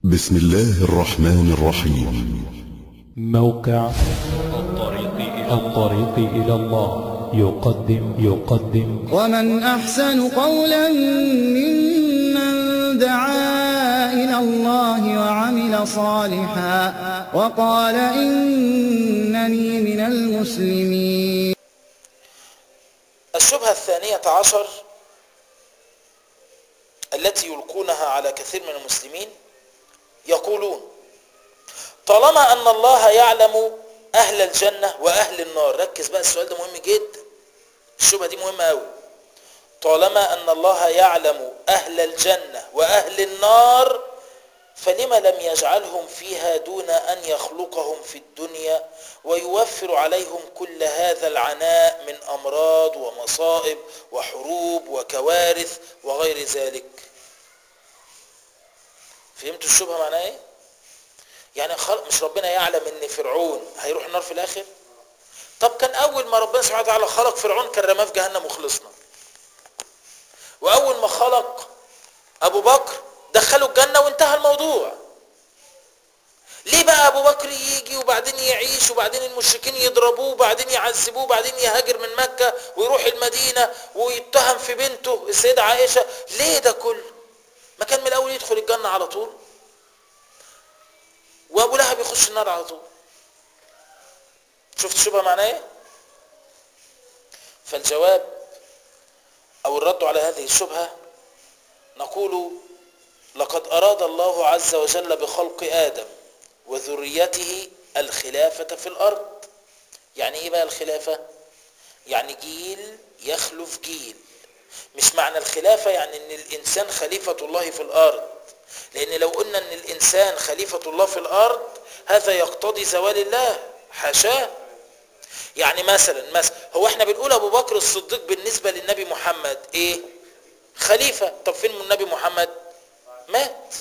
بسم الله الرحمن الرحيم موقع الطريق إلى الطريق إلى الله يقدم يقدم ومن أحسن قولا ممن دعا إلى الله وعمل صالحا وقال إنني من المسلمين الشبهة الثانية عشر التي يلقونها على كثير من المسلمين يقولون طالما أن الله يعلم أهل الجنة وأهل النار ركز بقى السؤال ده مهم جدا الشبهة دي مهمة أوي طالما أن الله يعلم أهل الجنة وأهل النار فلما لم يجعلهم فيها دون أن يخلقهم في الدنيا ويوفر عليهم كل هذا العناء من أمراض ومصائب وحروب وكوارث وغير ذلك فهمتوا الشبهة معناها ايه يعني خلق مش ربنا يعلم ان فرعون هيروح النار في الاخر طب كان اول ما ربنا سبحانه وتعالى خلق فرعون كان رماه في جهنم وخلصنا واول ما خلق ابو بكر دخله الجنة وانتهى الموضوع ليه بقى ابو بكر يجي وبعدين يعيش وبعدين المشركين يضربوه وبعدين يعذبوه وبعدين يهاجر من مكة ويروح المدينة ويتهم في بنته السيدة عائشة ليه ده كله ما كان من الاول يدخل الجنة على طول وابو لهب يخش النار على طول شفت الشبهه معناه ايه فالجواب او الرد على هذه الشبهه نقول لقد اراد الله عز وجل بخلق ادم وذريته الخلافه في الارض يعني ايه بقى الخلافه يعني جيل يخلف جيل مش معنى الخلافه يعني ان الانسان خليفه الله في الارض لان لو قلنا ان الانسان خليفة الله في الارض هذا يقتضي زوال الله حاشاه يعني مثلا مثلا هو احنا بنقول ابو بكر الصديق بالنسبة للنبي محمد ايه خليفة طب فين من النبي محمد مات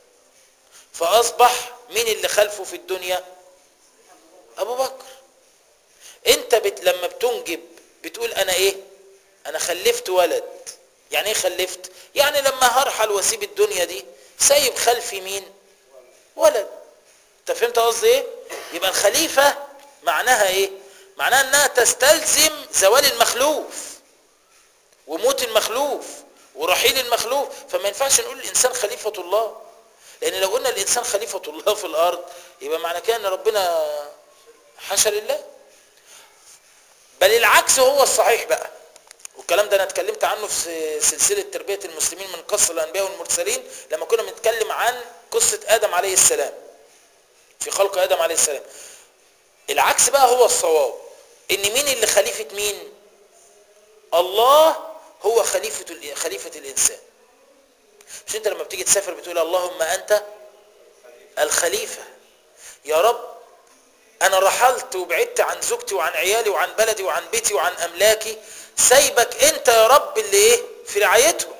فاصبح مين اللي خلفه في الدنيا ابو بكر انت بت لما بتنجب بتقول انا ايه انا خلفت ولد يعني ايه خلفت يعني لما هرحل واسيب الدنيا دي سايب خلفي مين ولد انت فهمت قصدي ايه يبقى الخليفة معناها ايه معناها انها تستلزم زوال المخلوف وموت المخلوف ورحيل المخلوف فما ينفعش نقول الانسان خليفة الله لان لو قلنا الانسان خليفة الله في الارض يبقى معنى كده ان ربنا حاشا لله بل العكس هو الصحيح بقى والكلام ده انا اتكلمت عنه في سلسله تربيه المسلمين من قصه الانبياء والمرسلين لما كنا بنتكلم عن قصه ادم عليه السلام في خلق ادم عليه السلام العكس بقى هو الصواب ان مين اللي خليفه مين الله هو خليفه خليفه الانسان مش انت لما بتيجي تسافر بتقول اللهم انت الخليفه يا رب انا رحلت وبعدت عن زوجتي وعن عيالي وعن بلدي وعن بيتي وعن املاكي سايبك انت يا رب اللي ايه في رعايتهم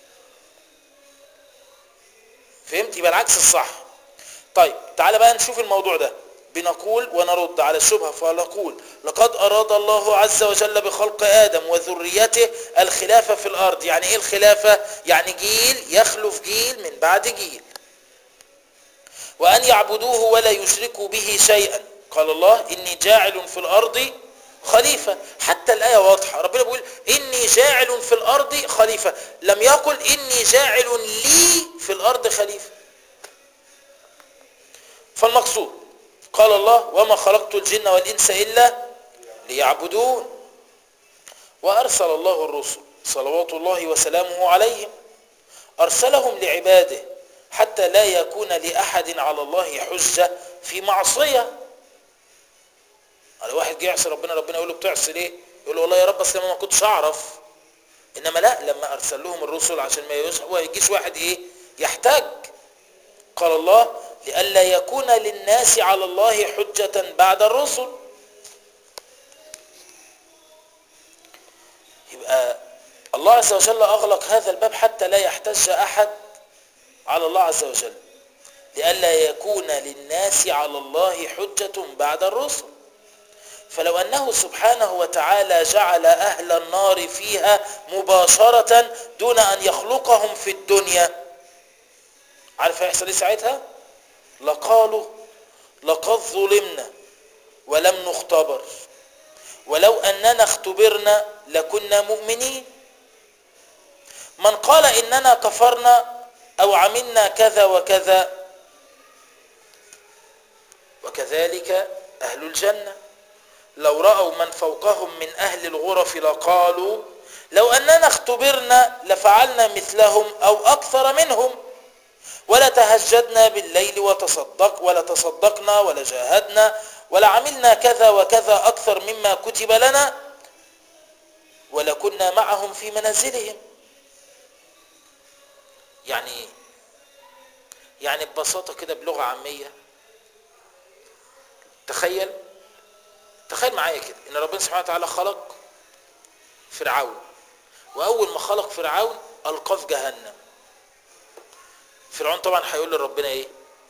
فهمت يبقى العكس الصح طيب تعالى بقى نشوف الموضوع ده بنقول ونرد على الشبهة فنقول لقد أراد الله عز وجل بخلق آدم وذريته الخلافة في الأرض يعني إيه الخلافة؟ يعني جيل يخلف جيل من بعد جيل وأن يعبدوه ولا يشركوا به شيئا قال الله إني جاعل في الأرض خليفة حتى الآية واضحة ربنا بيقول إني جاعل في الأرض خليفة لم يقل إني جاعل لي في الأرض خليفة فالمقصود قال الله وما خلقت الجن والإنس إلا ليعبدون وأرسل الله الرسل صلوات الله وسلامه عليهم أرسلهم لعباده حتى لا يكون لأحد على الله حجة في معصية على واحد جه يعصي ربنا ربنا يقول له بتعصي ليه يقول له والله يا رب اصل ما كنتش اعرف انما لا لما ارسل لهم الرسل عشان ما يجيش واحد ايه يحتاج قال الله لئلا يكون للناس على الله حجة بعد الرسل يبقى الله عز وجل اغلق هذا الباب حتى لا يحتج احد على الله عز وجل لئلا يكون للناس على الله حجة بعد الرسل فلو أنه سبحانه وتعالى جعل أهل النار فيها مباشرة دون أن يخلقهم في الدنيا عارف هيحصل ايه ساعتها لقالوا لقد ظلمنا ولم نختبر ولو أننا اختبرنا لكنا مؤمنين من قال إننا كفرنا أو عملنا كذا وكذا وكذلك أهل الجنة لو رأوا من فوقهم من أهل الغرف لقالوا لو أننا اختبرنا لفعلنا مثلهم أو أكثر منهم ولا تهجدنا بالليل وتصدق ولا تصدقنا ولا جاهدنا ولا عملنا كذا وكذا أكثر مما كتب لنا ولكنا معهم في منازلهم يعني ايه يعني ببساطة كده بلغة عامية تخيل تخيل معايا كده ان ربنا سبحانه وتعالى خلق فرعون واول ما خلق فرعون القاه في جهنم فرعون طبعا هيقول لربنا ايه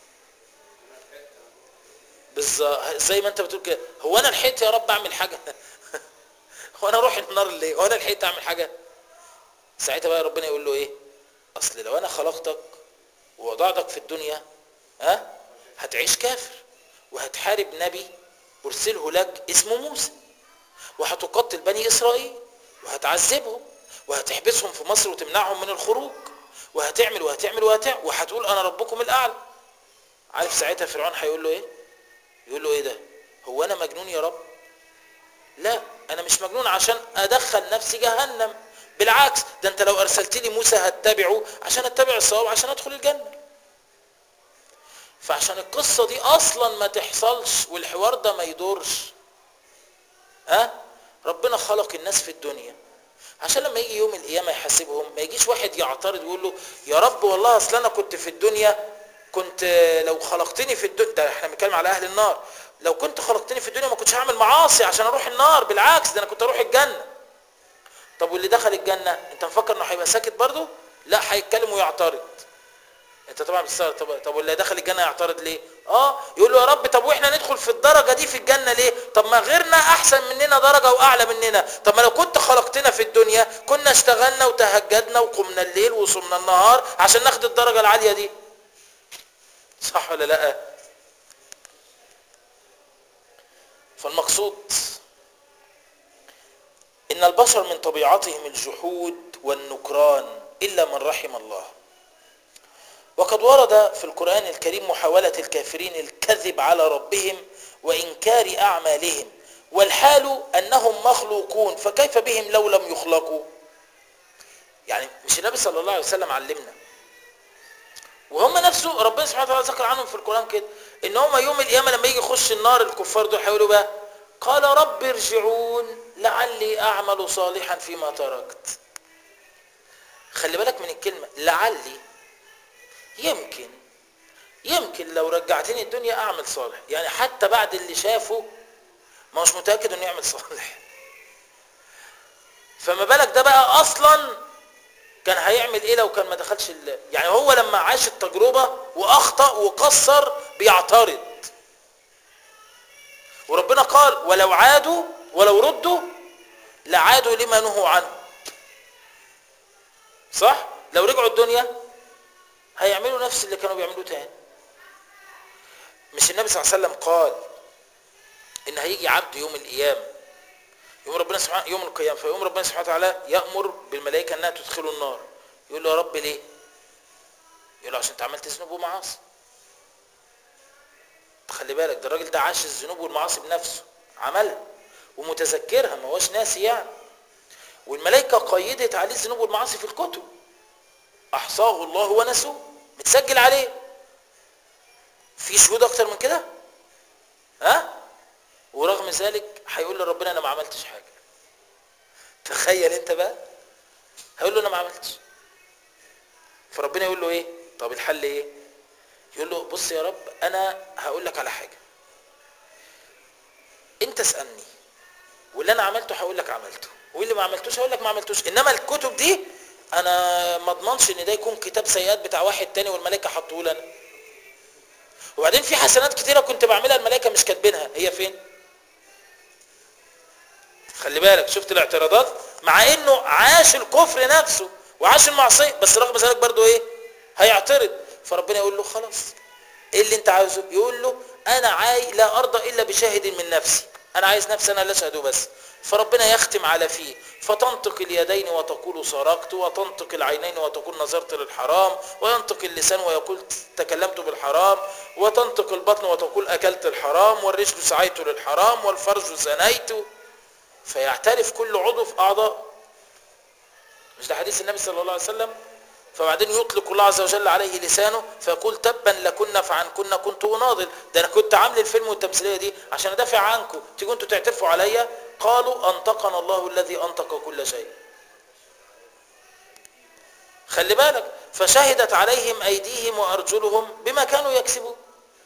بالظبط زي ما انت بتقول كده هو انا لحقت يا رب اعمل حاجه هو انا اروح النار ليه هو انا لحقت اعمل حاجه ساعتها بقى ربنا يقول له ايه اصل لو انا خلقتك ووضعتك في الدنيا ها هتعيش كافر وهتحارب نبي ارسله لك اسمه موسى وهتقتل بني اسرائيل وهتعذبهم وهتحبسهم في مصر وتمنعهم من الخروج وهتعمل وهتعمل وهتعمل وهتقول انا ربكم الاعلى عارف ساعتها فرعون هيقول له ايه يقول له ايه ده هو انا مجنون يا رب لا انا مش مجنون عشان ادخل نفسي جهنم بالعكس ده انت لو ارسلت لي موسى هتبعه عشان اتبع الصواب عشان ادخل الجنه فعشان القصه دي اصلا ما تحصلش والحوار ده ما يدورش ها ربنا خلق الناس في الدنيا عشان لما يجي يوم القيامه يحاسبهم ما يجيش واحد يعترض ويقول له يا رب والله اصل انا كنت في الدنيا كنت لو خلقتني في الدنيا ده احنا بنتكلم على اهل النار لو كنت خلقتني في الدنيا ما كنتش هعمل معاصي عشان اروح النار بالعكس ده انا كنت اروح الجنه طب واللي دخل الجنه انت مفكر انه هيبقى ساكت برضه لا هيتكلم ويعترض انت طبعا بتستغرب طب طب واللي دخل الجنه يعترض ليه اه يقول له يا رب طب واحنا ندخل في الدرجه دي في الجنه ليه طب ما غيرنا احسن مننا درجه واعلى مننا طب ما لو كنت خلقتنا في الدنيا كنا اشتغلنا وتهجدنا وقمنا الليل وصمنا النهار عشان ناخد الدرجه العاليه دي صح ولا لا فالمقصود ان البشر من طبيعتهم الجحود والنكران الا من رحم الله وقد ورد في القرآن الكريم محاولة الكافرين الكذب على ربهم وإنكار أعمالهم والحال أنهم مخلوقون فكيف بهم لو لم يخلقوا يعني مش النبي صلى الله عليه وسلم علمنا وهم نفسه ربنا سبحانه وتعالى ذكر عنهم في القرآن كده ان هم يوم القيامة لما يجي يخش النار الكفار دول هيقولوا بقى قال رب ارجعون لعلي أعمل صالحا فيما تركت خلي بالك من الكلمة لعلي يمكن يمكن لو رجعتني الدنيا اعمل صالح يعني حتى بعد اللي شافه ما مش متاكد انه يعمل صالح فما بالك ده بقى اصلا كان هيعمل ايه لو كان ما دخلش ال... يعني هو لما عاش التجربه واخطا وقصر بيعترض وربنا قال ولو عادوا ولو ردوا لعادوا لما نهوا عنه صح لو رجعوا الدنيا هيعملوا نفس اللي كانوا بيعملوه تاني مش النبي صلى الله عليه وسلم قال ان هيجي عبد يوم القيامه يوم ربنا سبحانه يوم القيامه فيوم ربنا سبحانه وتعالى يامر بالملائكه انها تدخلوا النار يقول له يا رب ليه يقول له عشان انت عملت ذنوب ومعاصي خلي بالك ده الراجل ده عاش الذنوب والمعاصي بنفسه عملها ومتذكرها ما هوش ناسي يعني والملائكه قيدت عليه الذنوب والمعاصي في الكتب احصاه الله ونسوه متسجل عليه في شهود اكتر من كده ها ورغم ذلك هيقول لربنا انا ما عملتش حاجه تخيل انت بقى هيقول له انا ما عملتش فربنا يقول له ايه طب الحل ايه يقول له بص يا رب انا هقول لك على حاجه انت اسالني واللي انا عملته هقول لك عملته واللي ما عملتوش هقول لك ما عملتوش انما الكتب دي انا ما اضمنش ان ده يكون كتاب سيئات بتاع واحد تاني والملائكه حطوه لي انا وبعدين في حسنات كتيره كنت بعملها الملائكه مش كاتبينها هي فين خلي بالك شفت الاعتراضات مع انه عاش الكفر نفسه وعاش المعصيه بس رغم ذلك برضه ايه هيعترض فربنا يقول له خلاص ايه اللي انت عاوزه يقول له انا عاي لا ارضى الا بشاهد من نفسي انا عايز نفسي انا اللي اشهده بس فربنا يختم على فيه فتنطق اليدين وتقول سرقت وتنطق العينين وتقول نظرت للحرام وينطق اللسان ويقول تكلمت بالحرام وتنطق البطن وتقول اكلت الحرام والرجل سعيت للحرام والفرج زنيت فيعترف كل عضو في اعضاء مش ده حديث النبي صلى الله عليه وسلم فبعدين يطلق الله عز وجل عليه لسانه فيقول تبا لكنا فعن كنا كنت اناضل ده انا كنت عامل الفيلم والتمثيليه دي عشان ادافع عنكم تيجوا انتوا تعترفوا عليا قالوا انطقنا الله الذي انطق كل شيء خلي بالك فشهدت عليهم ايديهم وارجلهم بما كانوا يكسبون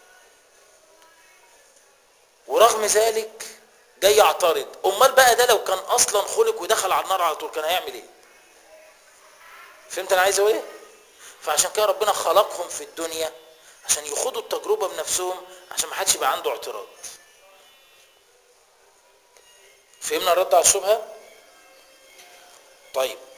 ورغم ذلك جاي يعترض امال بقى ده لو كان اصلا خلق ودخل على النار على طول كان هيعمل ايه فهمت انا عايز اقول ايه فعشان كده ربنا خلقهم في الدنيا عشان يخوضوا التجربه بنفسهم عشان ما حدش يبقى عنده اعتراض فهمنا الرد على الشبهه طيب